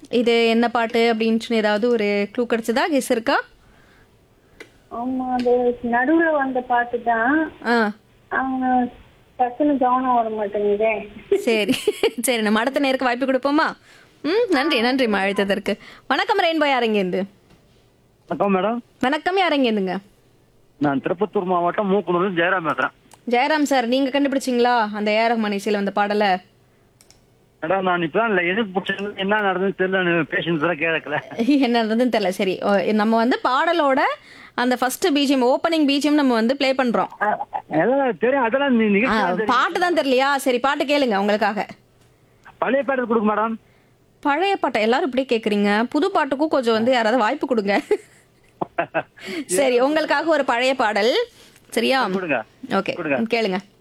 இது என்ன பாட்டு அப்படின்னு ஏதாவது ஒரு க்ளூ கிடைச்சதா கெஸ் இருக்கா ஆமா அது நடுவுல வந்த பாட்டு தான் ஆ அவங்க டக்குன்னு கவனம் வர மாட்டேங்குதே சரி சரி நம்ம அடுத்த நேருக்கு வாய்ப்பு கொடுப்போமா ம் நன்றி நன்றிம்மா அழைத்ததற்கு வணக்கம் ரெயின்போ யாரங்கேந்து வணக்கம் மேடம் வணக்கம் யாரங்கேந்துங்க நான் திருப்பத்தூர் மாவட்டம் மூக்குனூர் ஜெயராம் பேசுறேன் ஜெயராம் சார் நீங்க கண்டுபிடிச்சிங்களா அந்த ஏ ரஹ்மான் இசையில வந்த பாடலை மேடம் நான் இப்பதான் இல்லை எது பிடிச்சது என்ன நடந்ததுன்னு தெரியல பேஷன்ஸ் கேட்கல என்ன நடந்ததுன்னு தெரியல சரி ஓ, நம்ம வந்து பாடலோட அந்த ஃபர்ஸ்ட் பிஜிஎம் ஓப்பனிங் பிஜிஎம் நம்ம வந்து ப்ளே பண்றோம் எல்லாம் தெரியும் அதெல்லாம் நீ ஆ, நிகழ்ச்சி பாட்டு தான் தெரியலையா சரி பாட்டு கேளுங்க உங்களுக்காக பழைய பாடல் கொடுங்க மேடம் பழைய பாட்டை எல்லாரும் இப்படியே கேக்குறீங்க புது பாட்டுக்கும் கொஞ்சம் வந்து யாராவது வாய்ப்பு கொடுங்க சரி உங்களுக்காக ஒரு பழைய பாடல் சரியா கொடுங்க ஓகே கொடுங்க. கேளுங்க